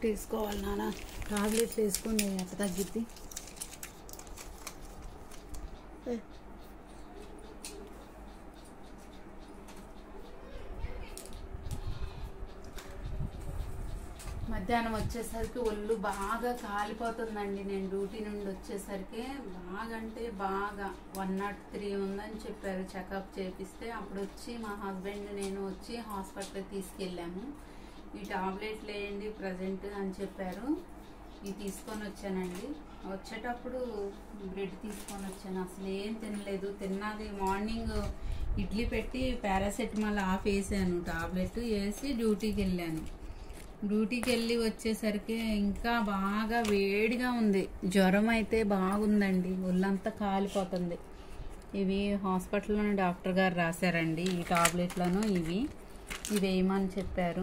వేసుకోవాలి నాన్న టాబ్లెట్లు వేసుకోండి ఎట్ట తగ్గిద్ది మధ్యాహ్నం వచ్చేసరికి ఒళ్ళు బాగా కాలిపోతుందండి నేను డ్యూటీ నుండి వచ్చేసరికి బాగా అంటే బాగా వన్ నాట్ త్రీ ఉందని చెప్పారు చెకప్ చేపిస్తే అప్పుడు వచ్చి మా హస్బెండ్ నేను వచ్చి హాస్పిటల్కి తీసుకెళ్ళాము ఈ టాబ్లెట్లు వేయండి ప్రజెంట్ అని చెప్పారు ఇవి తీసుకొని వచ్చానండి వచ్చేటప్పుడు బ్రెడ్ తీసుకొని వచ్చాను అసలు ఏం తినలేదు తిన్నది మార్నింగ్ ఇడ్లీ పెట్టి పారాసెటమాల్ ఆఫ్ వేసాను టాబ్లెట్ వేసి డ్యూటీకి వెళ్ళాను డ్యూటీకి వెళ్ళి వచ్చేసరికి ఇంకా బాగా వేడిగా ఉంది జ్వరం అయితే బాగుందండి ఒళ్ళంతా కాలిపోతుంది ఇవి హాస్పిటల్లోని డాక్టర్ గారు రాశారండి ఈ టాబ్లెట్లను ఇవి ఇవి వేయమని చెప్పారు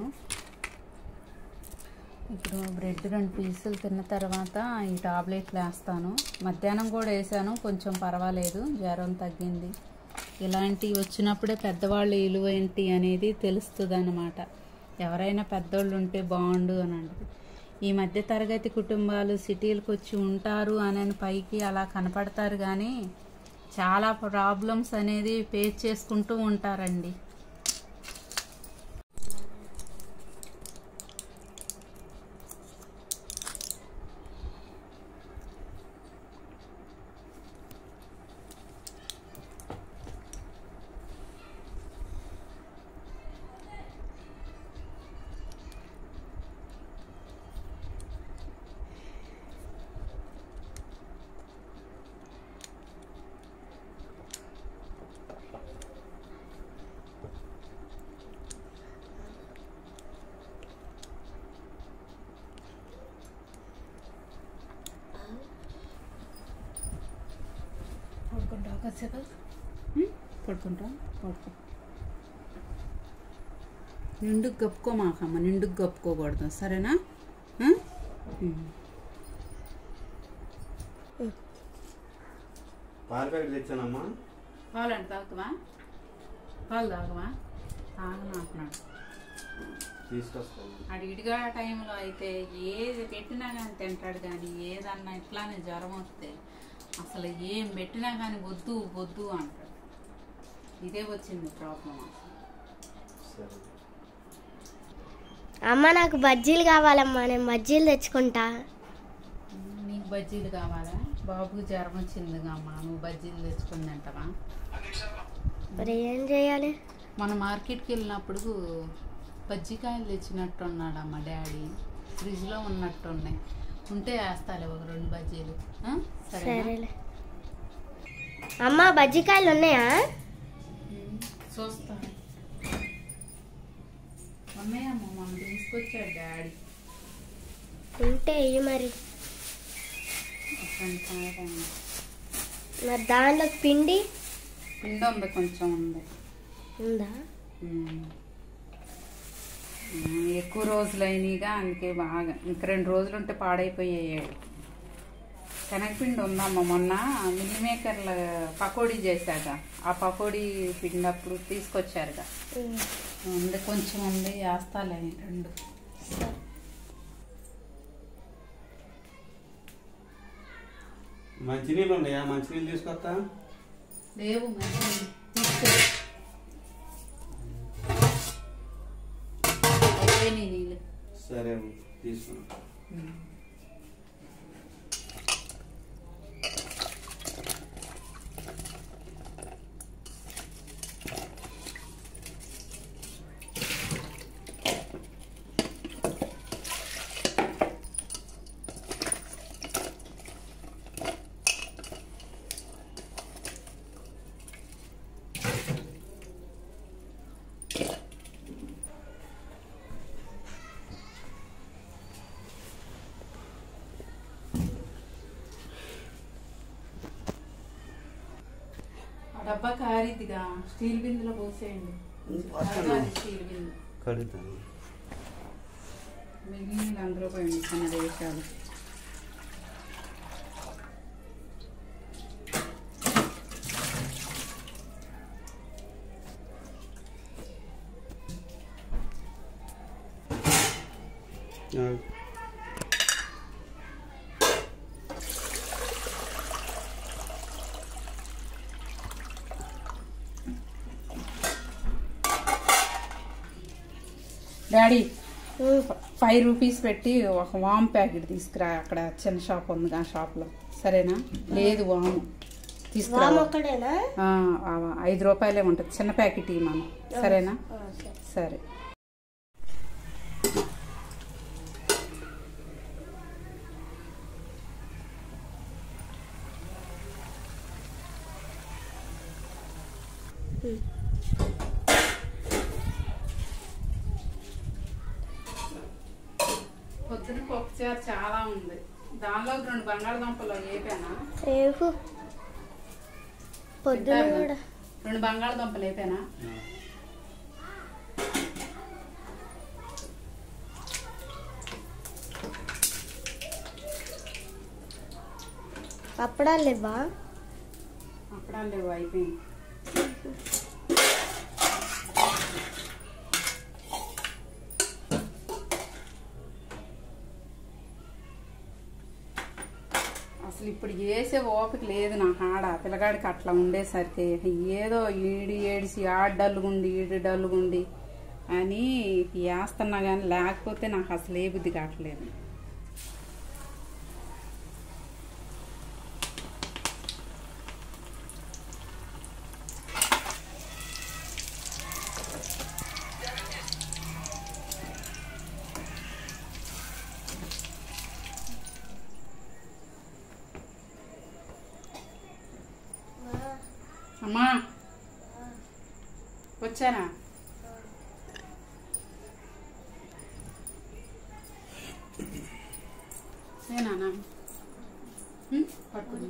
ఇప్పుడు బ్రెడ్ రెండు పీసులు తిన్న తర్వాత ఈ టాబ్లెట్లు వేస్తాను మధ్యాహ్నం కూడా వేసాను కొంచెం పర్వాలేదు జ్వరం తగ్గింది ఇలాంటివి వచ్చినప్పుడే పెద్దవాళ్ళు విలువ ఏంటి అనేది తెలుస్తుంది అనమాట ఎవరైనా పెద్దోళ్ళు ఉంటే బాగుండు అని అంటది ఈ మధ్య తరగతి కుటుంబాలు సిటీలకు వచ్చి ఉంటారు అని పైకి అలా కనపడతారు కానీ చాలా ప్రాబ్లమ్స్ అనేది ఫేస్ చేసుకుంటూ ఉంటారండి పడుకుంటావు కాసేపు పడుకుంటావు పడుకో నిండుకు గప్పుకోమాకమ్మ నిండుకు గప్పుకోకూడదు సరేనా ఆ? ఉమ్. పాల ప్యాకెట్ తెచ్చానమ్మా పాలు అంటే తాగుతావా పాలు తాగవా తాగను అంటున్నాడు తీసుకొస్తాను అడిగిడిగా టైంలో అయితే ఏది పెట్టినా కానీ తింటాడు కానీ ఏదన్నా ఇట్లానే జ్వరం వస్తే అసలు ఏం పెట్టినా కానీ వద్దు వద్దు అంటాడు ఇదే వచ్చింది ప్రాబ్లం సరే అమ్మ నాకు బజ్జీలు కావాలమ్మా నేను బజ్జీలు తెచ్చుకుంటా నీకు బజ్జీలు కావాలా బాబుకి జ్వరం వచ్చిందిగా అమ్మా నువ్వు బజ్జీలు తెచ్చుకుని తింటావా మరి ఏం చేయాలి మన మార్కెట్కి వెళ్ళినప్పుడు బజ్జికాయలు తెచ్చినట్టున్నాడు అమ్మ డాడీ ఫ్రిడ్జ్లో ఉన్నట్టున్నాయి ఉంటే వేస్తాలే ఒక రెండు బజ్జీలు ఆ? సరేనా సరేలే అమ్మ బజ్జికాయలు ఉన్నాయా చూస్తా ఉన్నాయమ్మ మనం తీసుకొచ్చాడు డాడీ ఉంటే ఇవి మరి ఒక్కని కాయకండి. మరి దానిలో పిండి పిండి ఉంది కొంచెం ఉంది ఉందా ఉమ్. ఉమ్, ఎక్కువ రోజులు అయినాయిగా అందుకే బాగా ఇంక రెండు రోజులు ఉంటే పాడైపోయాయి శనగపిండి ఉందమ్మ మొన్న మిల్ మేకర్ల పకోడీ చేశాక ఆ పకోడీ పిండి అప్పుడు తీసుకొచ్చారుగా ఉమ్. ఉంది కొంచెం ఉంది వేస్తాలే రెండు మంచినీళ్ళు ఉన్నాయా మంచినీళ్ళు తీసుకొస్తా లేవు మంచినీళ్ళు. తీసుకో అయిపోయినాయి నీళ్ళు సరే తీసుకున్నా ఆ డబ్బా కారిద్దిగా స్టీల్ బిందులో పోసేయండి కడగాలి స్టీల్ బిందు కడుగుతాను మిగిలిన అందులో పోయండి చిన్న దేశాలు డాడీ ఉమ్, ఫైవ్ రూపీస్ పెట్టి ఒక వామ్ ప్యాకెట్ తీసుకురా అక్కడ చిన్న షాప్ ఉంది ఆ షాప్లో సరేనా లేదు వాము తీసుకురా వామ్ ఒక్కడేనా ఆ, ఆ, ఐదు రూపాయలే ఉంటుంది చిన్న ప్యాకెట్ ఇవి మనం సరేనా ఆ, సరే. సరే పొద్దున పప్పుచారు చాలా ఉంది దానిలో రెండు బంగాళదుంపలు వేపానా రేపు పొద్దున తింటారు. కూడా రెండు బంగాళదుంపలు వేపానా అప్పడాలు లేవా అక్కడ లేవు అయిపోయింది అసలు ఇప్పుడు వేసే ఓపిక లేదు నా ఆడ పిల్లగాడికి అట్లా ఉండేసరికి ఏదో ఈడి ఏడిసి ఆడు డల్లుగుండి ఈడు డల్లుగుండి అని వేస్తున్నా కానీ లేకపోతే నాకు అసలు ఏ బుద్ధి కావట్లేదు అమ్మా వచ్చానా నేనా పట్టుకుని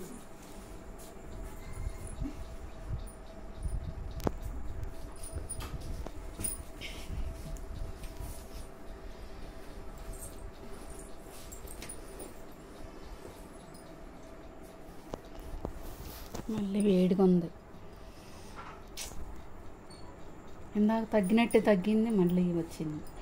మళ్ళీ వేడిగా ఉంది ఇందాక తగ్గినట్టే తగ్గింది మళ్ళీ వచ్చింది